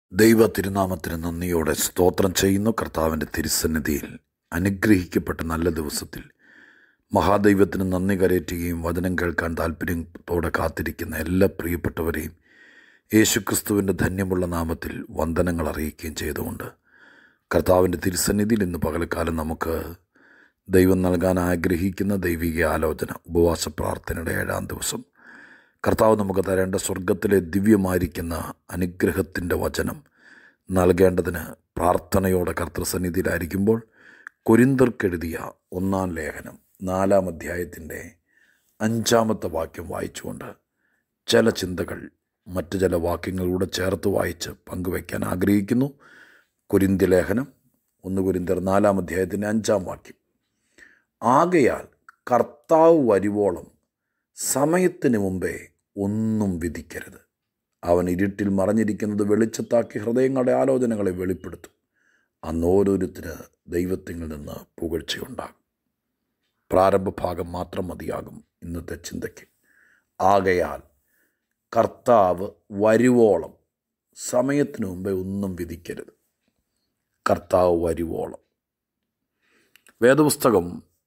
ദൈവ തിരുനാമത്തിന് നന്ദിയോടെ സ്തോത്രം ചെയ്യുന്നു കർത്താവിൻ്റെ തിരുസന്നിധിയിൽ അനുഗ്രഹിക്കപ്പെട്ട നല്ല ദിവസത്തിൽ മഹാദൈവത്തിന് നന്ദി കരയറ്റുകയും വചനം കേൾക്കാൻ താല്പര്യത്തോടെ കാത്തിരിക്കുന്ന എല്ലാ പ്രിയപ്പെട്ടവരെയും യേശുക്രിസ്തുവിൻ്റെ ധന്യമുള്ള നാമത്തിൽ വന്ദനങ്ങൾ അറിയിക്കുകയും ചെയ്തുകൊണ്ട് കർത്താവിൻ്റെ തിരുസന്നിധിയിൽ ഇന്ന് പകൽക്കാലം നമുക്ക് ദൈവം നൽകാൻ ആഗ്രഹിക്കുന്ന ദൈവിക ആലോചന ഉപവാസ പ്രാർത്ഥനയുടെ ഏഴാം ദിവസം കർത്താവ് നമുക്ക് തരേണ്ട സ്വർഗത്തിലെ ദിവ്യമായിരിക്കുന്ന അനുഗ്രഹത്തിൻ്റെ വചനം നൽകേണ്ടതിന് പ്രാർത്ഥനയോടെ കർത്തൃസന്നിധിയിലായിരിക്കുമ്പോൾ കൊരിന്തർക്കെഴുതിയ ഒന്നാം ലേഖനം നാലാം അധ്യായത്തിൻ്റെ അഞ്ചാമത്തെ വാക്യം വായിച്ചുകൊണ്ട് ചില ചിന്തകൾ മറ്റു ചില വാക്യങ്ങളിലൂടെ ചേർത്ത് വായിച്ച് പങ്കുവയ്ക്കാൻ ആഗ്രഹിക്കുന്നു കൊരിന്ത്യ ലേഖനം ഒന്ന് കൊരിന്തർ നാലാം അധ്യായത്തിൻ്റെ അഞ്ചാം വാക്യം ആകയാൽ കർത്താവ് വരുവോളം സമയത്തിന് മുമ്പേ ഒന്നും വിധിക്കരുത് അവൻ ഇരുട്ടിൽ മറഞ്ഞിരിക്കുന്നത് വെളിച്ചത്താക്കി ഹൃദയങ്ങളുടെ ആലോചനകളെ വെളിപ്പെടുത്തും അന്ന് ഓരോരുത്തര് ദൈവത്തിൽ നിന്ന് പുകഴ്ചയുണ്ടാകും പ്രാരംഭ ഭാഗം മാത്രം മതിയാകും ഇന്നത്തെ ചിന്തയ്ക്ക് ആകയാൽ കർത്താവ് വരുവോളം സമയത്തിന് മുമ്പേ ഒന്നും വിധിക്കരുത് കർത്താവ് വരുവോളം വേദപുസ്തകം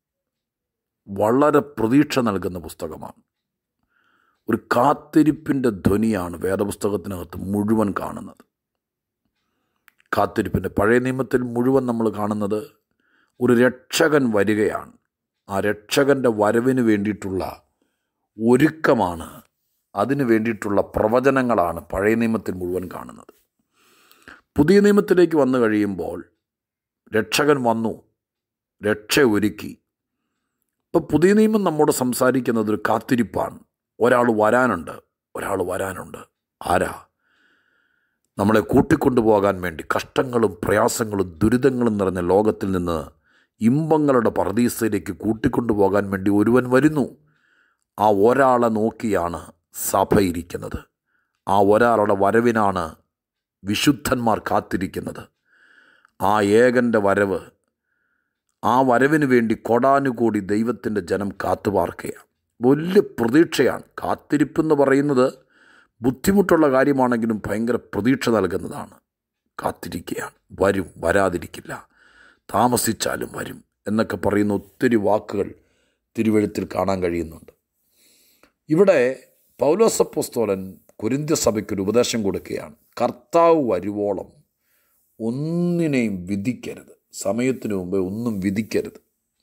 വളരെ പ്രതീക്ഷ നൽകുന്ന പുസ്തകമാണ് ഒരു കാത്തിരിപ്പിൻ്റെ ധ്വനിയാണ് വേദപുസ്തകത്തിനകത്ത് മുഴുവൻ കാണുന്നത് കാത്തിരിപ്പിൻ്റെ പഴയ നിയമത്തിൽ മുഴുവൻ നമ്മൾ കാണുന്നത് ഒരു രക്ഷകൻ വരികയാണ് ആ രക്ഷകൻ്റെ വരവിന് വേണ്ടിയിട്ടുള്ള ഒരുക്കമാണ് അതിന് വേണ്ടിയിട്ടുള്ള പ്രവചനങ്ങളാണ് പഴയ നിയമത്തിൽ മുഴുവൻ കാണുന്നത് പുതിയ നിയമത്തിലേക്ക് വന്നു കഴിയുമ്പോൾ രക്ഷകൻ വന്നു രക്ഷ ഒരുക്കി ഇപ്പോൾ പുതിയ നിയമം നമ്മോട് സംസാരിക്കുന്നത് ഒരു കാത്തിരിപ്പാണ് ഒരാൾ വരാനുണ്ട് ഒരാൾ വരാനുണ്ട് ആരാ നമ്മളെ കൂട്ടിക്കൊണ്ടുപോകാൻ വേണ്ടി കഷ്ടങ്ങളും പ്രയാസങ്ങളും ദുരിതങ്ങളും നിറഞ്ഞ ലോകത്തിൽ നിന്ന് ഇമ്പങ്ങളുടെ പറദീസയിലേക്ക് കൂട്ടിക്കൊണ്ടുപോകാൻ വേണ്ടി ഒരുവൻ വരുന്നു ആ ഒരാളെ നോക്കിയാണ് സഭ ഇരിക്കുന്നത് ആ ഒരാളുടെ വരവിനാണ് വിശുദ്ധന്മാർ കാത്തിരിക്കുന്നത് ആ ഏകൻ്റെ വരവ് ആ വരവിന് വേണ്ടി കൊടാനുകൂടി ദൈവത്തിൻ്റെ ജനം കാത്തുപാർക്കുകയാണ് വലിയ പ്രതീക്ഷയാണ് കാത്തിരിപ്പെന്ന് പറയുന്നത് ബുദ്ധിമുട്ടുള്ള കാര്യമാണെങ്കിലും ഭയങ്കര പ്രതീക്ഷ നൽകുന്നതാണ് കാത്തിരിക്കുകയാണ് വരും വരാതിരിക്കില്ല താമസിച്ചാലും വരും എന്നൊക്കെ പറയുന്ന ഒത്തിരി വാക്കുകൾ തിരുവഴുത്തിൽ കാണാൻ കഴിയുന്നുണ്ട് ഇവിടെ പൗലോസപ്പോസ്തോലൻ കുരിന്ത്യ സഭയ്ക്കൊരു ഉപദേശം കൊടുക്കുകയാണ് കർത്താവ് വരുവോളം ഒന്നിനെയും വിധിക്കരുത് സമയത്തിന് മുമ്പേ ഒന്നും വിധിക്കരുത്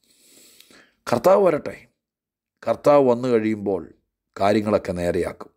കർത്താവ് വരട്ടെ കർത്താവ് വന്നു കഴിയുമ്പോൾ കാര്യങ്ങളൊക്കെ നേരെയാക്കും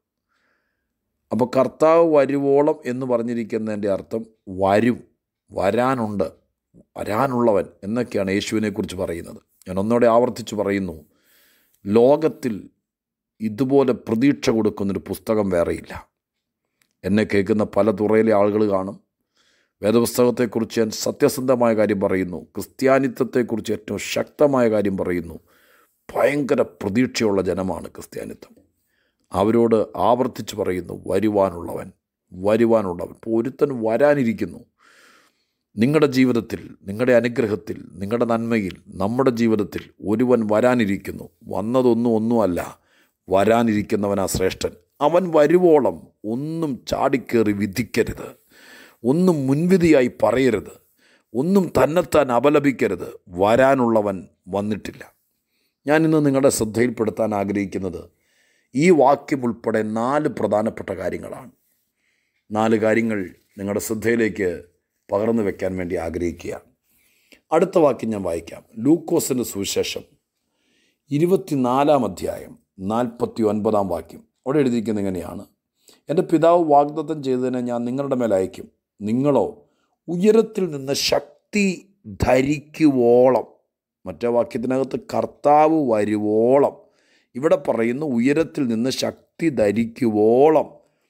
അപ്പോൾ കർത്താവ് വരുവോളം എന്ന് പറഞ്ഞിരിക്കുന്നതിൻ്റെ അർത്ഥം വരും വരാനുണ്ട് വരാനുള്ളവൻ എന്നൊക്കെയാണ് യേശുവിനെക്കുറിച്ച് പറയുന്നത് ഞാൻ ഒന്നുകൂടെ ആവർത്തിച്ച് പറയുന്നു ലോകത്തിൽ ഇതുപോലെ പ്രതീക്ഷ കൊടുക്കുന്നൊരു പുസ്തകം വേറെയില്ല എന്നെ കേൾക്കുന്ന പല തുറയിലെ ആളുകൾ കാണും വേദപുസ്തകത്തെക്കുറിച്ച് ഞാൻ സത്യസന്ധമായ കാര്യം പറയുന്നു ക്രിസ്ത്യാനിത്വത്തെക്കുറിച്ച് ഏറ്റവും ശക്തമായ കാര്യം പറയുന്നു ഭയങ്കര പ്രതീക്ഷയുള്ള ജനമാണ് ക്രിസ്ത്യാനിത്വം അവരോട് ആവർത്തിച്ച് പറയുന്നു വരുവാനുള്ളവൻ വരുവാനുള്ളവൻ ഇപ്പോൾ ഒരുത്തൻ വരാനിരിക്കുന്നു നിങ്ങളുടെ ജീവിതത്തിൽ നിങ്ങളുടെ അനുഗ്രഹത്തിൽ നിങ്ങളുടെ നന്മയിൽ നമ്മുടെ ജീവിതത്തിൽ ഒരുവൻ വരാനിരിക്കുന്നു വന്നതൊന്നും ഒന്നുമല്ല വരാനിരിക്കുന്നവനാ ശ്രേഷ്ഠൻ അവൻ വരുവോളം ഒന്നും ചാടിക്കേറി വിധിക്കരുത് ഒന്നും മുൻവിധിയായി പറയരുത് ഒന്നും തന്നെത്താൻ അപലപിക്കരുത് വരാനുള്ളവൻ വന്നിട്ടില്ല ഞാൻ ഇന്ന് നിങ്ങളുടെ ശ്രദ്ധയിൽപ്പെടുത്താൻ ആഗ്രഹിക്കുന്നത് ഈ വാക്യം ഉൾപ്പെടെ നാല് പ്രധാനപ്പെട്ട കാര്യങ്ങളാണ് നാല് കാര്യങ്ങൾ നിങ്ങളുടെ ശ്രദ്ധയിലേക്ക് പകർന്നു വെക്കാൻ വേണ്ടി ആഗ്രഹിക്കുകയാണ് അടുത്ത വാക്യം ഞാൻ വായിക്കാം ലൂക്കോസിൻ്റെ സുവിശേഷം ഇരുപത്തിനാലാം അധ്യായം നാൽപ്പത്തി ഒൻപതാം വാക്യം അവിടെ എഴുതിയിരിക്കുന്നത് എങ്ങനെയാണ് എൻ്റെ പിതാവ് വാഗ്ദത്തം ചെയ്തതിനെ ഞാൻ നിങ്ങളുടെ മേൽ അയക്കും നിങ്ങളോ ഉയരത്തിൽ നിന്ന് ശക്തി ധരിക്കുവോളം മറ്റേ വാക്യത്തിനകത്ത് കർത്താവ് വരുവോളം ഇവിടെ പറയുന്നു ഉയരത്തിൽ നിന്ന് ശക്തി ധരിക്കുവോളം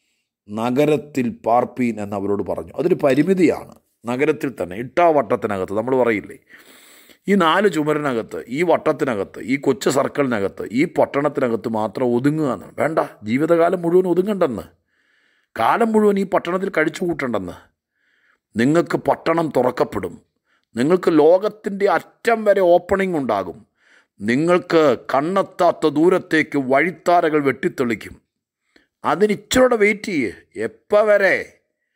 നഗരത്തിൽ പാർപ്പീൻ എന്ന് അവരോട് പറഞ്ഞു അതൊരു പരിമിതിയാണ് നഗരത്തിൽ തന്നെ ഇട്ടാ വട്ടത്തിനകത്ത് നമ്മൾ പറയില്ലേ ഈ നാല് ചുമരിനകത്ത് ഈ വട്ടത്തിനകത്ത് ഈ കൊച്ചു സർക്കിളിനകത്ത് ഈ പട്ടണത്തിനകത്ത് മാത്രം ഒതുങ്ങുക എന്നാണ് വേണ്ട ജീവിതകാലം മുഴുവൻ ഒതുങ്ങണ്ടെന്ന് കാലം മുഴുവൻ ഈ പട്ടണത്തിൽ കഴിച്ചു കൂട്ടണ്ടെന്ന് നിങ്ങൾക്ക് പട്ടണം തുറക്കപ്പെടും നിങ്ങൾക്ക് ലോകത്തിൻ്റെ അറ്റം വരെ ഓപ്പണിംഗ് ഉണ്ടാകും നിങ്ങൾക്ക് കണ്ണെത്താത്ത ദൂരത്തേക്ക് വഴിത്താരകൾ വെട്ടിത്തെളിക്കും അതിന് ഇച്ചിരൂടെ വെയിറ്റ് ചെയ്യ് എപ്പോൾ വരെ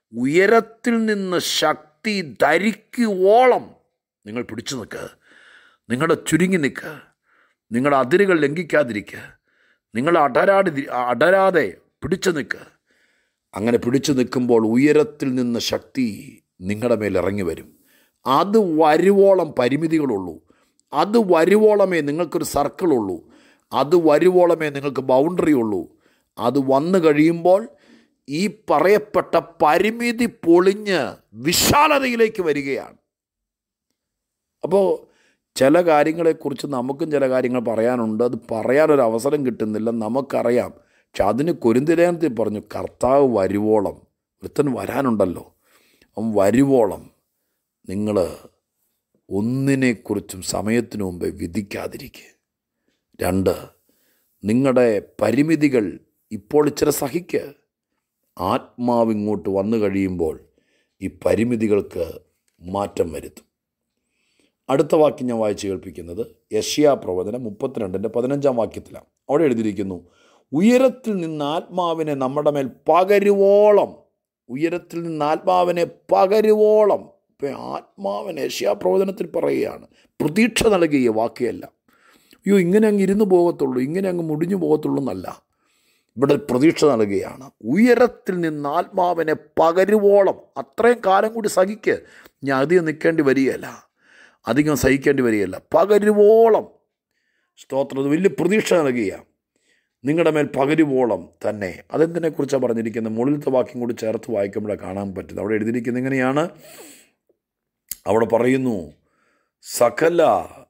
ഉയരത്തിൽ നിന്ന് ശക്തി ധരിക്കുവോളം നിങ്ങൾ പിടിച്ചു നിൽക്കുക നിങ്ങളുടെ ചുരുങ്ങി നിൽക്കുക നിങ്ങളുടെ അതിരുകൾ ലംഘിക്കാതിരിക്കുക നിങ്ങൾ അടരാടി അടരാതെ പിടിച്ചു നിൽക്കുക അങ്ങനെ പിടിച്ചു നിൽക്കുമ്പോൾ ഉയരത്തിൽ നിന്ന് ശക്തി നിങ്ങളുടെ മേൽ ഇറങ്ങി വരും അത് വരുവോളം പരിമിതികളുള്ളൂ അത് വരുവോളമേ നിങ്ങൾക്കൊരു സർക്കിളുള്ളൂ അത് വരുവോളമേ നിങ്ങൾക്ക് ബൗണ്ടറി ഉള്ളൂ അത് വന്നു കഴിയുമ്പോൾ ഈ പറയപ്പെട്ട പരിമിതി പൊളിഞ്ഞ് വിശാലതയിലേക്ക് വരികയാണ് അപ്പോൾ ചില കാര്യങ്ങളെക്കുറിച്ച് നമുക്കും ചില കാര്യങ്ങൾ പറയാനുണ്ട് അത് പറയാനൊരു അവസരം കിട്ടുന്നില്ല നമുക്കറിയാം പക്ഷെ അതിന് കൊരിന്തിലേനത്തിൽ പറഞ്ഞു കർത്താവ് വരുവോളം ഒരുത്തൻ വരാനുണ്ടല്ലോ അവൻ വരുവോളം നിങ്ങൾ ഒന്നിനെക്കുറിച്ചും സമയത്തിനു മുമ്പേ വിധിക്കാതിരിക്കുക രണ്ട് നിങ്ങളുടെ പരിമിതികൾ ഇപ്പോൾ ഇച്ചിരി സഹിക്കുക ആത്മാവ് ഇങ്ങോട്ട് വന്നു കഴിയുമ്പോൾ ഈ പരിമിതികൾക്ക് മാറ്റം വരുത്തും അടുത്ത വാക്യം ഞാൻ വായിച്ച് കേൾപ്പിക്കുന്നത് യഷ്യാ പ്രവചനം മുപ്പത്തിരണ്ടിൻ്റെ പതിനഞ്ചാം വാക്യത്തിലാണ് അവിടെ എഴുതിയിരിക്കുന്നു ഉയരത്തിൽ നിന്ന് ആത്മാവിനെ നമ്മുടെ മേൽ പകരുവോളം ഉയരത്തിൽ നിന്ന് ആത്മാവിനെ പകരുവോളം ഇപ്പം ആത്മാവിനെ യഷ്യാ പ്രവചനത്തിൽ പറയുകയാണ് പ്രതീക്ഷ നൽകിയ വാക്യല്ല അയ്യോ ഇങ്ങനെ അങ്ങ് ഇരുന്ന് പോകത്തുള്ളൂ ഇങ്ങനെ അങ്ങ് മുടിഞ്ഞു പോകത്തുള്ളൂ എന്നല്ല ഇവിടെ പ്രതീക്ഷ നൽകുകയാണ് ഉയരത്തിൽ നിന്ന് ആത്മാവിനെ പകരുവോളം അത്രയും കാലം കൂടി സഹിക്ക് ഞാൻ അധികം നിൽക്കേണ്ടി വരികയല്ല അധികം സഹിക്കേണ്ടി വരികയല്ല പകരുവോളം സ്തോത്രം വലിയ പ്രതീക്ഷ നൽകുക നിങ്ങളുടെ മേൽ പകരുവോളം തന്നെ അതെന്തിനെക്കുറിച്ചാണ് പറഞ്ഞിരിക്കുന്നത് മുകളിലത്തെ വാക്യം കൂടി ചേർത്ത് വായിക്കുമ്പോഴേ കാണാൻ പറ്റുന്നത് അവിടെ എഴുതിയിരിക്കുന്നത് ഇങ്ങനെയാണ് അവിടെ പറയുന്നു സകല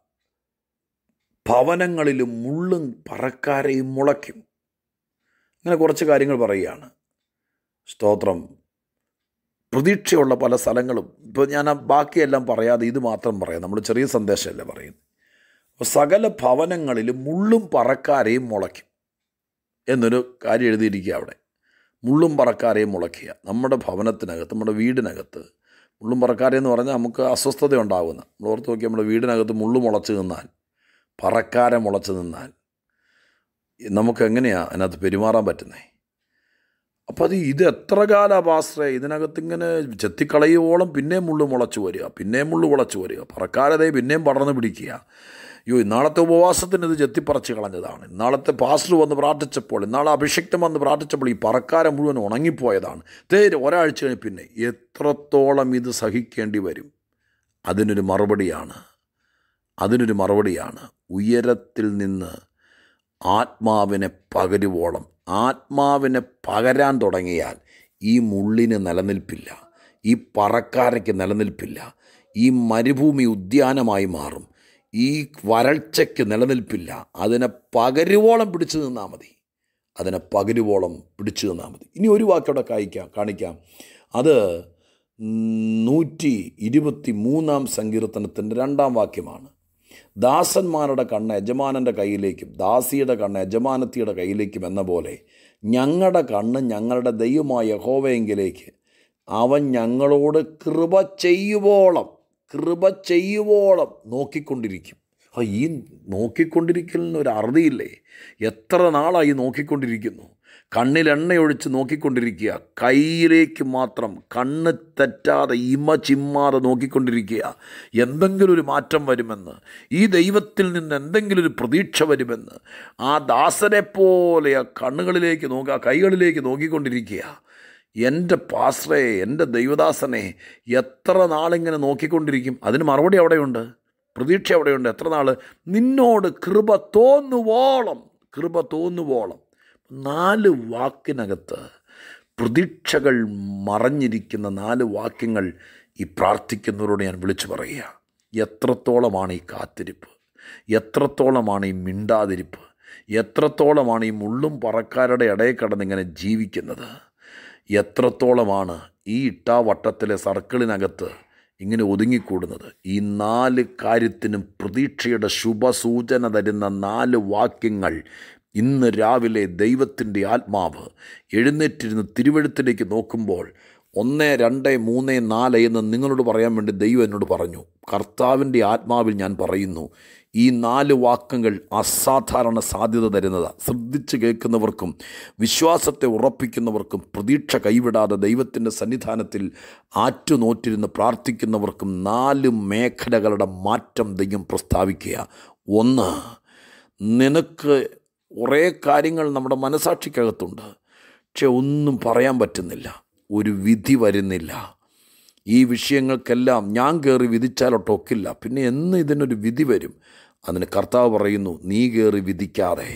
ഭവനങ്ങളിലും മുള്ളും പറക്കാരെയും മുളയ്ക്കും അങ്ങനെ കുറച്ച് കാര്യങ്ങൾ പറയുകയാണ് സ്തോത്രം പ്രതീക്ഷയുള്ള പല സ്ഥലങ്ങളും ഇപ്പോൾ ഞാൻ ആ ബാക്കിയെല്ലാം പറയാതെ ഇത് മാത്രം പറയാം നമ്മൾ ചെറിയ സന്ദേശമല്ലേ പറയുന്നത് അപ്പോൾ സകല ഭവനങ്ങളിലും മുള്ളും പറക്കാരെയും മുളയ്ക്കും എന്നൊരു കാര്യം എഴുതിയിരിക്കുക അവിടെ മുള്ളും പറക്കാരെയും മുളയ്ക്കുക നമ്മുടെ ഭവനത്തിനകത്ത് നമ്മുടെ വീടിനകത്ത് മുള്ളും പറക്കാരെന്ന് പറഞ്ഞാൽ നമുക്ക് അസ്വസ്ഥത ഉണ്ടാകുന്ന നമ്മൾ ഓർത്ത് നോക്കി നമ്മുടെ വീടിനകത്ത് മുള്ളു മുളച്ച് നിന്നാൽ പറക്കാരെ മുളച്ച് നിന്നാൽ നമുക്ക് എങ്ങനെയാണ് അതിനകത്ത് പെരുമാറാൻ പറ്റുന്നത് അപ്പം അത് ഇത് എത്ര കാല പാസ്റ്ററെ ഇതിനകത്ത് ഇങ്ങനെ ചെത്തിക്കളയുവോളം പിന്നെയും മുള്ളു മുളച്ചു വരിക പിന്നെയും മുള്ളു മുളച്ചു വരിക പറക്കാരതേ പിന്നെയും പടർന്ന് പിടിക്കുക അയ്യോ ഇന്നാളത്തെ ഉപവാസത്തിന് ഇത് ചെത്തിപ്പറച്ച് കളഞ്ഞതാണ് ഇന്നാളത്തെ പാസ്റ്റർ വന്ന് പ്രാർത്ഥിച്ചപ്പോൾ ഇന്നാളെ അഭിഷക്തം വന്ന് പ്രാർത്ഥിച്ചപ്പോൾ ഈ പറക്കാരം മുഴുവൻ ഉണങ്ങിപ്പോയതാണ് തേ ഒരാഴ്ച കഴിഞ്ഞ് പിന്നെ എത്രത്തോളം ഇത് സഹിക്കേണ്ടി വരും അതിനൊരു മറുപടിയാണ് അതിനൊരു മറുപടിയാണ് ഉയരത്തിൽ നിന്ന് ആത്മാവിനെ പകരുവോളം ആത്മാവിനെ പകരാൻ തുടങ്ങിയാൽ ഈ മുള്ളിന് നിലനിൽപ്പില്ല ഈ പറക്കാരയ്ക്ക് നിലനിൽപ്പില്ല ഈ മരുഭൂമി ഉദ്യാനമായി മാറും ഈ വരൾച്ചയ്ക്ക് നിലനിൽപ്പില്ല അതിനെ പകരുവോളം പിടിച്ചു നിന്നാൽ മതി അതിനെ പകരുവോളം പിടിച്ചു നിന്നാൽ മതി ഇനി ഒരു വാക്കവിടെ കാണിക്കാം കാണിക്കാം അത് നൂറ്റി ഇരുപത്തി മൂന്നാം സങ്കീർത്തനത്തിൻ്റെ രണ്ടാം വാക്യമാണ് ദാസന്മാരുടെ കണ്ണ് യജമാനൻ്റെ കയ്യിലേക്കും ദാസിയുടെ കണ്ണ് യജമാനത്തിയുടെ കയ്യിലേക്കും എന്ന പോലെ ഞങ്ങളുടെ കണ്ണ് ഞങ്ങളുടെ ദൈവമായ യഹോവയെങ്കിലേക്ക് അവൻ ഞങ്ങളോട് കൃപ ചെയ്യുവോളം കൃപ ചെയ്യുവോളം നോക്കിക്കൊണ്ടിരിക്കും ആ ഈ നോക്കിക്കൊണ്ടിരിക്കലിന് ഒരു അറുതിയില്ലേ എത്ര നാളായി നോക്കിക്കൊണ്ടിരിക്കുന്നു കണ്ണിൽ എണ്ണയൊഴിച്ച് നോക്കിക്കൊണ്ടിരിക്കുക കയ്യിലേക്ക് മാത്രം കണ്ണ് തെറ്റാതെ ഇമ ചിമ്മാതെ നോക്കിക്കൊണ്ടിരിക്കുക എന്തെങ്കിലും ഒരു മാറ്റം വരുമെന്ന് ഈ ദൈവത്തിൽ നിന്ന് എന്തെങ്കിലും ഒരു പ്രതീക്ഷ വരുമെന്ന് ആ ദാസനെ പോലെ ആ കണ്ണുകളിലേക്ക് നോക്കുക ആ കൈകളിലേക്ക് നോക്കിക്കൊണ്ടിരിക്കുക എൻ്റെ പാശ്രയെ എൻ്റെ ദൈവദാസനെ എത്ര നാളിങ്ങനെ നോക്കിക്കൊണ്ടിരിക്കും അതിന് മറുപടി അവിടെയുണ്ട് പ്രതീക്ഷ അവിടെയുണ്ട് എത്ര നാൾ നിന്നോട് കൃപ തോന്നുവോളം കൃപ തോന്നുവോളം നാല് വാക്കിനകത്ത് പ്രതീക്ഷകൾ മറഞ്ഞിരിക്കുന്ന നാല് വാക്യങ്ങൾ ഈ പ്രാർത്ഥിക്കുന്നവരോട് ഞാൻ വിളിച്ചു പറയുക എത്രത്തോളമാണ് ഈ കാത്തിരിപ്പ് എത്രത്തോളമാണ് ഈ മിണ്ടാതിരിപ്പ് എത്രത്തോളമാണ് ഈ മുള്ളും പറക്കാരുടെ ഇടയിൽ കിടന്ന് ഇങ്ങനെ ജീവിക്കുന്നത് എത്രത്തോളമാണ് ഈ ഇട്ടാവട്ടത്തിലെ സർക്കിളിനകത്ത് ഇങ്ങനെ ഒതുങ്ങിക്കൂടുന്നത് ഈ നാല് കാര്യത്തിനും പ്രതീക്ഷയുടെ ശുഭസൂചന തരുന്ന നാല് വാക്യങ്ങൾ ഇന്ന് രാവിലെ ദൈവത്തിൻ്റെ ആത്മാവ് എഴുന്നേറ്റിരുന്ന് തിരുവഴുത്തിലേക്ക് നോക്കുമ്പോൾ ഒന്ന് രണ്ട് മൂന്ന് നാല് എന്ന് നിങ്ങളോട് പറയാൻ വേണ്ടി ദൈവം എന്നോട് പറഞ്ഞു കർത്താവിൻ്റെ ആത്മാവിൽ ഞാൻ പറയുന്നു ഈ നാല് വാക്കുകൾ അസാധാരണ സാധ്യത തരുന്നതാണ് ശ്രദ്ധിച്ച് കേൾക്കുന്നവർക്കും വിശ്വാസത്തെ ഉറപ്പിക്കുന്നവർക്കും പ്രതീക്ഷ കൈവിടാതെ ദൈവത്തിൻ്റെ സന്നിധാനത്തിൽ ആറ്റുനോറ്റിരുന്ന് പ്രാർത്ഥിക്കുന്നവർക്കും നാല് മേഖലകളുടെ മാറ്റം ദൈവം പ്രസ്താവിക്കുക ഒന്ന് നിനക്ക് കുറേ കാര്യങ്ങൾ നമ്മുടെ മനസാക്ഷിക്കകത്തുണ്ട് പക്ഷെ ഒന്നും പറയാൻ പറ്റുന്നില്ല ഒരു വിധി വരുന്നില്ല ഈ വിഷയങ്ങൾക്കെല്ലാം ഞാൻ കയറി വിധിച്ചാലൊട്ടൊക്കില്ല പിന്നെ എന്ന് ഇതിനൊരു വിധി വരും അതിന് കർത്താവ് പറയുന്നു നീ കയറി വിധിക്കാതെ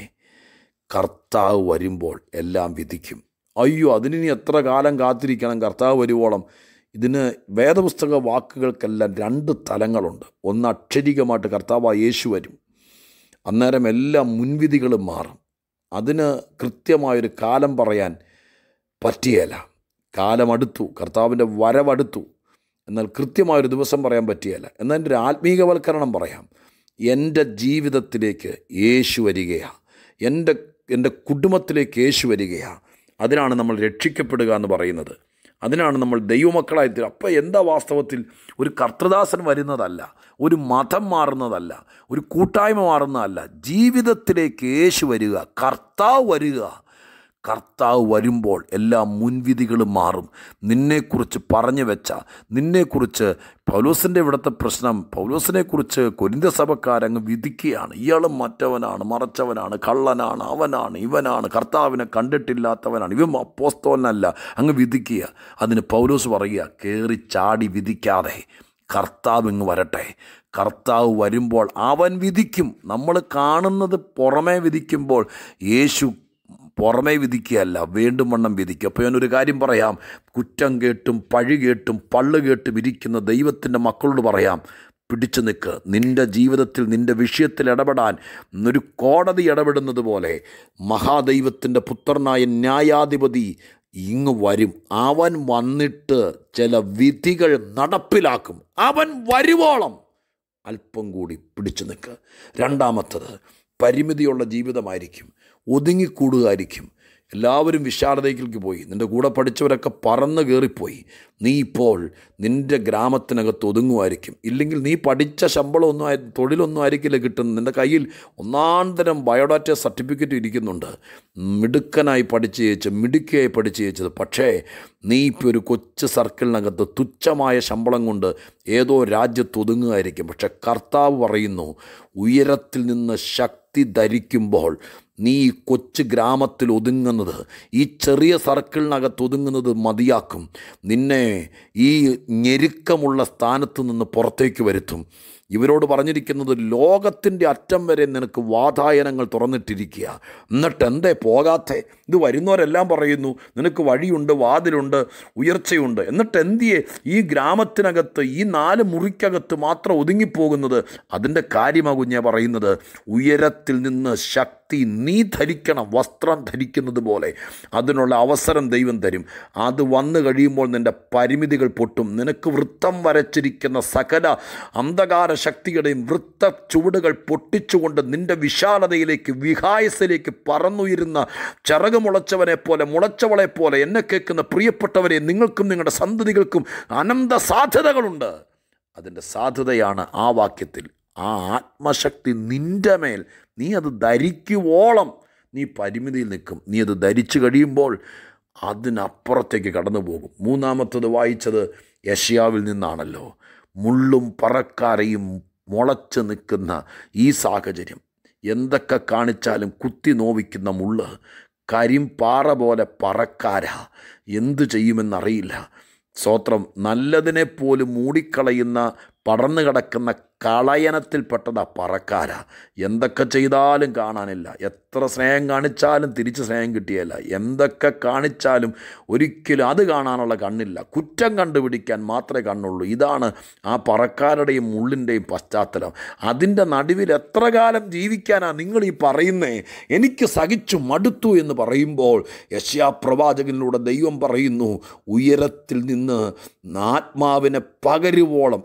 കർത്താവ് വരുമ്പോൾ എല്ലാം വിധിക്കും അയ്യോ അതിനി എത്ര കാലം കാത്തിരിക്കണം കർത്താവ് വരുവോളം ഇതിന് വേദപുസ്തക വാക്കുകൾക്കെല്ലാം രണ്ട് തലങ്ങളുണ്ട് ഒന്ന് അക്ഷരികമായിട്ട് കർത്താവ് യേശു വരും അന്നേരം എല്ലാ മുൻവിധികളും മാറും അതിന് കൃത്യമായൊരു കാലം പറയാൻ പറ്റിയല്ല കാലമടുത്തു കർത്താവിൻ്റെ വരവടുത്തു എന്നാൽ കൃത്യമായൊരു ദിവസം പറയാൻ പറ്റിയല്ല എന്നാൽ എൻ്റെ ഒരു ആത്മീകവൽക്കരണം പറയാം എൻ്റെ ജീവിതത്തിലേക്ക് യേശു വരികയാണ് എൻ്റെ എൻ്റെ കുടുംബത്തിലേക്ക് യേശു വരികയാണ് അതിനാണ് നമ്മൾ രക്ഷിക്കപ്പെടുക എന്ന് പറയുന്നത് അതിനാണ് നമ്മൾ ദൈവമക്കളായി തീരുക അപ്പോൾ എന്താ വാസ്തവത്തിൽ ഒരു കർത്തദാസൻ വരുന്നതല്ല ഒരു മതം മാറുന്നതല്ല ഒരു കൂട്ടായ്മ മാറുന്നതല്ല ജീവിതത്തിലേക്ക് യേശു വരിക കർത്താവ് വരിക കർത്താവ് വരുമ്പോൾ എല്ലാ മുൻവിധികളും മാറും നിന്നെക്കുറിച്ച് പറഞ്ഞു വെച്ച നിന്നെക്കുറിച്ച് പൗലോസിൻ്റെ ഇവിടുത്തെ പ്രശ്നം പൗലോസിനെക്കുറിച്ച് കൊരിന്ത സഭക്കാരങ്ങ് വിധിക്കുകയാണ് ഇയാളും മറ്റവനാണ് മറച്ചവനാണ് കള്ളനാണ് അവനാണ് ഇവനാണ് കർത്താവിനെ കണ്ടിട്ടില്ലാത്തവനാണ് ഇവൻ അപ്പോസ്തോലനല്ല അങ്ങ് വിധിക്കുക അതിന് പൗലോസ് പറയുക കയറി ചാടി വിധിക്കാതെ കർത്താവ് ഇങ്ങ് വരട്ടെ കർത്താവ് വരുമ്പോൾ അവൻ വിധിക്കും നമ്മൾ കാണുന്നത് പുറമേ വിധിക്കുമ്പോൾ യേശു പുറമേ വിധിക്കുകയല്ല വീണ്ടും വണ്ണം വിധിക്കുക അപ്പോൾ ഞാനൊരു കാര്യം പറയാം കുറ്റം കേട്ടും പഴി കേട്ടും പള്ളു കേട്ടും ഇരിക്കുന്ന ദൈവത്തിൻ്റെ മക്കളോട് പറയാം പിടിച്ചു നിൽക്ക് നിൻ്റെ ജീവിതത്തിൽ നിൻ്റെ വിഷയത്തിൽ ഇടപെടാൻ ഒരു കോടതി ഇടപെടുന്നത് പോലെ മഹാദൈവത്തിൻ്റെ പുത്രനായ ന്യായാധിപതി ഇങ്ങ് വരും അവൻ വന്നിട്ട് ചില വിധികൾ നടപ്പിലാക്കും അവൻ വരുവോളം അല്പം കൂടി പിടിച്ചു നിൽക്കുക രണ്ടാമത്തത് പരിമിതിയുള്ള ജീവിതമായിരിക്കും ഒതുങ്ങിക്കൂടുകയായിരിക്കും എല്ലാവരും വിശാലതയ്ക്ക് പോയി നിൻ്റെ കൂടെ പഠിച്ചവരൊക്കെ പറന്ന് കയറിപ്പോയി നീ ഇപ്പോൾ നിൻ്റെ ഗ്രാമത്തിനകത്ത് ഒതുങ്ങുമായിരിക്കും ഇല്ലെങ്കിൽ നീ പഠിച്ച ശമ്പളമൊന്നും ആയി തൊഴിലൊന്നും ആയിരിക്കില്ല കിട്ടുന്നത് നിൻ്റെ കയ്യിൽ ഒന്നാം തരം ബയോഡാറ്റ സർട്ടിഫിക്കറ്റ് ഇരിക്കുന്നുണ്ട് മിടുക്കനായി പഠിച്ച് ജയിച്ച് മിടുക്കിയായി പഠിച്ച് ജയിച്ചത് പക്ഷേ നീ ഇപ്പോൾ ഒരു കൊച്ചു സർക്കിളിനകത്ത് തുച്ഛമായ ശമ്പളം കൊണ്ട് ഏതോ രാജ്യത്ത് ഒതുങ്ങുമായിരിക്കും പക്ഷെ കർത്താവ് പറയുന്നു ഉയരത്തിൽ നിന്ന് ശക്തി ധരിക്കുമ്പോൾ നീ ഈ കൊച്ചു ഗ്രാമത്തിൽ ഒതുങ്ങുന്നത് ഈ ചെറിയ സർക്കിളിനകത്ത് ഒതുങ്ങുന്നത് മതിയാക്കും നിന്നെ ഈ ഞെരുക്കമുള്ള സ്ഥാനത്ത് നിന്ന് പുറത്തേക്ക് വരുത്തും ഇവരോട് പറഞ്ഞിരിക്കുന്നത് ലോകത്തിൻ്റെ അറ്റം വരെ നിനക്ക് വാതായനങ്ങൾ തുറന്നിട്ടിരിക്കുക എന്നിട്ട് എന്തേ പോകാത്തെ ഇത് വരുന്നവരെല്ലാം പറയുന്നു നിനക്ക് വഴിയുണ്ട് വാതിലുണ്ട് ഉയർച്ചയുണ്ട് എന്നിട്ട് എന്തിയെ ഈ ഗ്രാമത്തിനകത്ത് ഈ നാല് മുറിക്കകത്ത് മാത്രം ഒതുങ്ങിപ്പോകുന്നത് അതിൻ്റെ കാര്യമാ കുഞ്ഞെ പറയുന്നത് ഉയരത്തിൽ നിന്ന് ശക്തി നീ ധരിക്കണം വസ്ത്രം ധരിക്കുന്നത് പോലെ അതിനുള്ള അവസരം ദൈവം തരും അത് വന്നു കഴിയുമ്പോൾ നിൻ്റെ പരിമിതികൾ പൊട്ടും നിനക്ക് വൃത്തം വരച്ചിരിക്കുന്ന സകല അന്ധകാര ശക്തിയുടെയും വൃത്ത ചുവടുകൾ പൊട്ടിച്ചുകൊണ്ട് നിൻ്റെ വിശാലതയിലേക്ക് വിഹായസിലേക്ക് പറന്നുയരുന്ന ചിറക് മുളച്ചവനെ പോലെ മുളച്ചവളെ പോലെ എന്നെ കേൾക്കുന്ന പ്രിയപ്പെട്ടവരെ നിങ്ങൾക്കും നിങ്ങളുടെ സന്തതികൾക്കും അനന്ത സാധ്യതകളുണ്ട് അതിൻ്റെ സാധ്യതയാണ് ആ വാക്യത്തിൽ ആ ആത്മശക്തി നിൻ്റെ മേൽ നീ അത് ധരിക്കുവോളം നീ പരിമിതിയിൽ നിൽക്കും നീ അത് ധരിച്ചു കഴിയുമ്പോൾ അതിനപ്പുറത്തേക്ക് കടന്നു പോകും മൂന്നാമത്തത് വായിച്ചത് യഷ്യാവിൽ നിന്നാണല്ലോ മുള്ളും പറക്കാരയും മുളച്ച് നിൽക്കുന്ന ഈ സാഹചര്യം എന്തൊക്കെ കാണിച്ചാലും കുത്തി നോവിക്കുന്ന മുള്ള് കരിമ്പാറ പോലെ പറക്കാര എന്തു ചെയ്യുമെന്നറിയില്ല സ്വത്രം നല്ലതിനെ പോലും മൂടിക്കളയുന്ന പടർന്നു കിടക്കുന്ന കളയനത്തിൽപ്പെട്ടതാ പറക്കാര എന്തൊക്കെ ചെയ്താലും കാണാനില്ല എത്ര സ്നേഹം കാണിച്ചാലും തിരിച്ച് സ്നേഹം കിട്ടിയല്ല എന്തൊക്കെ കാണിച്ചാലും ഒരിക്കലും അത് കാണാനുള്ള കണ്ണില്ല കുറ്റം കണ്ടുപിടിക്കാൻ മാത്രമേ കണ്ണുള്ളൂ ഇതാണ് ആ പറക്കാരുടെയും മുള്ളിൻ്റെയും പശ്ചാത്തലം അതിൻ്റെ നടുവിൽ എത്ര കാലം ജീവിക്കാനാ നിങ്ങൾ ഈ പറയുന്നേ എനിക്ക് സഹിച്ചു മടുത്തു എന്ന് പറയുമ്പോൾ യശ്യാപ്രവാചകനിലൂടെ ദൈവം പറയുന്നു ഉയരത്തിൽ നിന്ന് ആത്മാവിനെ പകരുവോളം അത്ര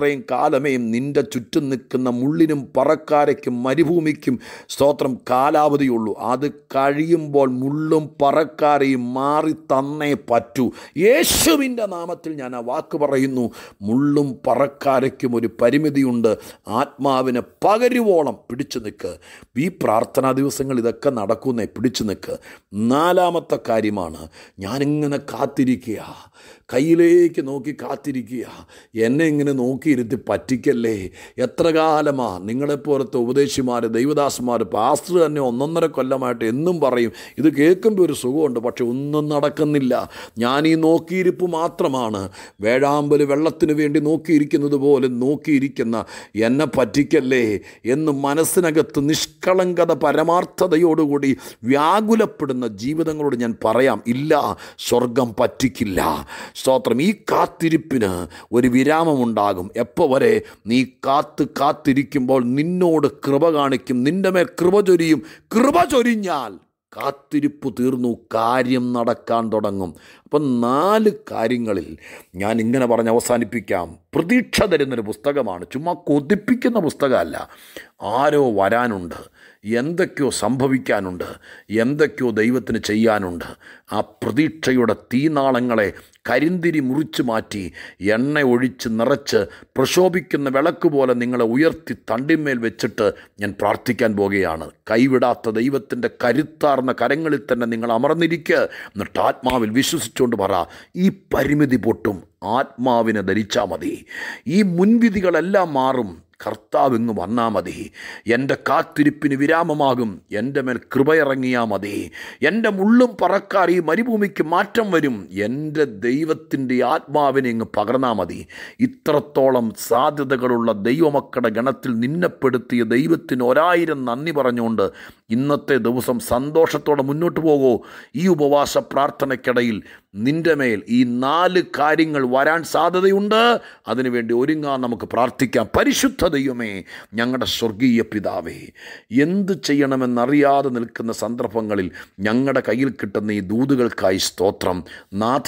ഇത്രയും കാലമേയും നിൻ്റെ ചുറ്റും നിൽക്കുന്ന മുള്ളിനും പറക്കാരയ്ക്കും മരുഭൂമിക്കും സ്തോത്രം കാലാവധിയുള്ളൂ അത് കഴിയുമ്പോൾ മുള്ളും പറക്കാരയും മാറി തന്നേ പറ്റൂ യേശുവിൻ്റെ നാമത്തിൽ ഞാൻ ആ വാക്ക് പറയുന്നു മുള്ളും പറക്കാരയ്ക്കും ഒരു പരിമിതിയുണ്ട് ആത്മാവിനെ പകരുവോളം പിടിച്ചു നിൽക്ക് ഈ പ്രാർത്ഥനാ ദിവസങ്ങൾ ഇതൊക്കെ നടക്കുന്നേ പിടിച്ചു നിൽക്ക് നാലാമത്തെ കാര്യമാണ് ഞാനിങ്ങനെ കാത്തിരിക്കുക കയ്യിലേക്ക് നോക്കി കാത്തിരിക്കുക എന്നെ ഇങ്ങനെ നോക്കിയിരുത്തി പറ്റിക്കല്ലേ എത്ര കാലമാ നിങ്ങളെപ്പോലത്തെ ഉപദേശിമാർ ദൈവദാസന്മാർ പാസ്റ്റർ തന്നെ ഒന്നൊന്നര കൊല്ലമായിട്ട് എന്നും പറയും ഇത് കേൾക്കുമ്പോൾ ഒരു സുഖമുണ്ട് പക്ഷെ ഒന്നും നടക്കുന്നില്ല ഞാൻ ഈ നോക്കിയിരിപ്പ് മാത്രമാണ് വേഴാമ്പൽ വെള്ളത്തിന് വേണ്ടി നോക്കിയിരിക്കുന്നത് പോലെ നോക്കിയിരിക്കുന്ന എന്നെ പറ്റിക്കല്ലേ എന്ന് മനസ്സിനകത്ത് നിഷ്കളങ്കത പരമാർത്ഥതയോടുകൂടി വ്യാകുലപ്പെടുന്ന ജീവിതങ്ങളോട് ഞാൻ പറയാം ഇല്ല സ്വർഗം പറ്റിക്കില്ല സ്തോത്രം ഈ കാത്തിരിപ്പിന് ഒരു വിരാമമുണ്ടാകും എപ്പോൾ വരെ നീ കാത്ത് കാത്തിരിക്കുമ്പോൾ നിന്നോട് കൃപ കാണിക്കും നിന്റെ മേൽ കൃപ ചൊരിയും കൃപ ചൊരിഞ്ഞാൽ കാത്തിരിപ്പ് തീർന്നു കാര്യം നടക്കാൻ തുടങ്ങും അപ്പം നാല് കാര്യങ്ങളിൽ ഞാൻ ഇങ്ങനെ പറഞ്ഞ് അവസാനിപ്പിക്കാം പ്രതീക്ഷ തരുന്നൊരു പുസ്തകമാണ് ചുമ്മാ കൊതിപ്പിക്കുന്ന പുസ്തകമല്ല ആരോ വരാനുണ്ട് എന്തൊക്കെയോ സംഭവിക്കാനുണ്ട് എന്തൊക്കെയോ ദൈവത്തിന് ചെയ്യാനുണ്ട് ആ പ്രതീക്ഷയുടെ തീനാളങ്ങളെ കരിന്തിരി മുറിച്ചു മാറ്റി എണ്ണ ഒഴിച്ച് നിറച്ച് പ്രശോഭിക്കുന്ന വിളക്ക് പോലെ നിങ്ങളെ ഉയർത്തി തണ്ടിന്മേൽ വെച്ചിട്ട് ഞാൻ പ്രാർത്ഥിക്കാൻ പോകുകയാണ് കൈവിടാത്ത ദൈവത്തിൻ്റെ കരുത്താർന്ന കരങ്ങളിൽ തന്നെ നിങ്ങൾ അമർന്നിരിക്കുക എന്നിട്ട് ആത്മാവിൽ വിശ്വസിച്ചുകൊണ്ട് പറ ഈ പരിമിതി പൊട്ടും ആത്മാവിനെ ധരിച്ചാൽ മതി ഈ മുൻവിധികളെല്ലാം മാറും കർത്താവ് ഇങ്ങ് വന്നാൽ മതി എൻ്റെ കാത്തിരിപ്പിന് വിരാമമാകും എൻ്റെ മേൽ കൃപയിറങ്ങിയാൽ മതി എൻ്റെ മുള്ളും പറക്കാർ ഈ മരുഭൂമിക്ക് മാറ്റം വരും എൻ്റെ ദൈവത്തിൻ്റെ ആത്മാവിനെ ഇങ്ങ് പകർന്നാൽ മതി ഇത്രത്തോളം സാധ്യതകളുള്ള ദൈവമക്കളുടെ ഗണത്തിൽ നിന്നപ്പെടുത്തിയ ദൈവത്തിന് ഒരായിരം നന്ദി പറഞ്ഞുകൊണ്ട് ഇന്നത്തെ ദിവസം സന്തോഷത്തോടെ മുന്നോട്ട് പോകൂ ഈ ഉപവാസ പ്രാർത്ഥനയ്ക്കിടയിൽ നിൻ്റെ മേൽ ഈ നാല് കാര്യങ്ങൾ വരാൻ സാധ്യതയുണ്ട് അതിനുവേണ്ടി ഒരുങ്ങാൻ നമുക്ക് പ്രാർത്ഥിക്കാം പരിശുദ്ധ ദൈവമേ ഞങ്ങളുടെ സ്വർഗീയ പിതാവേ എന്ത് ചെയ്യണമെന്നറിയാതെ നിൽക്കുന്ന സന്ദർഭങ്ങളിൽ ഞങ്ങളുടെ കയ്യിൽ കിട്ടുന്ന ഈ ദൂതുകൾക്കായി സ്തോത്രം നാഥ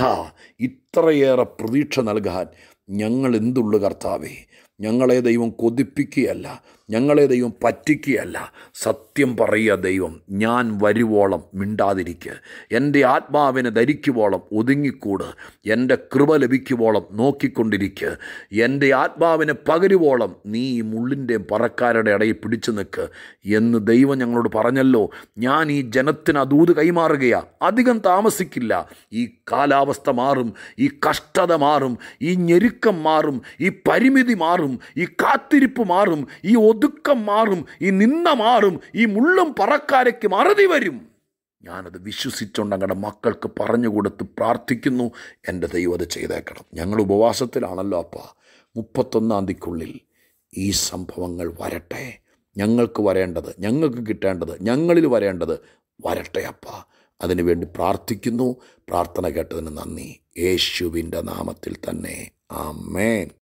ഇത്രയേറെ പ്രതീക്ഷ നൽകാൻ ഞങ്ങൾ എന്തുള്ളു കർത്താവേ ഞങ്ങളെ ദൈവം കൊതിപ്പിക്കുകയല്ല ഞങ്ങളെ ദൈവം പറ്റിക്കുകയല്ല സത്യം പറയുക ദൈവം ഞാൻ വരുവോളം മിണ്ടാതിരിക്കുക എൻ്റെ ആത്മാവിനെ ധരിക്കുവോളം ഒതുങ്ങിക്കൂട് എൻ്റെ കൃപ ലഭിക്കുവോളം നോക്കിക്കൊണ്ടിരിക്കുക എൻ്റെ ആത്മാവിനെ പകരുവോളം നീ ഈ മുള്ളിൻ്റെയും പറക്കാരുടെ ഇടയിൽ പിടിച്ചു നിൽക്ക് എന്ന് ദൈവം ഞങ്ങളോട് പറഞ്ഞല്ലോ ഞാൻ ഈ ജനത്തിന് അതൂത് കൈമാറുകയാ അധികം താമസിക്കില്ല ഈ കാലാവസ്ഥ മാറും ഈ കഷ്ടത മാറും ഈ ഞെരുക്കം മാറും ഈ പരിമിതി മാറും ഈ കാത്തിരിപ്പ് മാറും ഈ ഒതുക്കം മാറും ഈ നിന്ന മാറും ഈ മുള്ളും പറക്കാരയ്ക്കും അറുതി വരും ഞാനത് വിശ്വസിച്ചുകൊണ്ട് അങ്ങയുടെ മക്കൾക്ക് പറഞ്ഞു കൊടുത്ത് പ്രാർത്ഥിക്കുന്നു എൻ്റെ ദൈവം അത് ചെയ്തേക്കണം ഞങ്ങൾ ഉപവാസത്തിലാണല്ലോ അപ്പ മുപ്പത്തൊന്നാം തീയതിക്കുള്ളിൽ ഈ സംഭവങ്ങൾ വരട്ടെ ഞങ്ങൾക്ക് വരേണ്ടത് ഞങ്ങൾക്ക് കിട്ടേണ്ടത് ഞങ്ങളിൽ വരേണ്ടത് വരട്ടെ അപ്പ അതിനുവേണ്ടി പ്രാർത്ഥിക്കുന്നു പ്രാർത്ഥന കേട്ടതിന് നന്ദി യേശുവിൻ്റെ നാമത്തിൽ തന്നെ ആമേൻ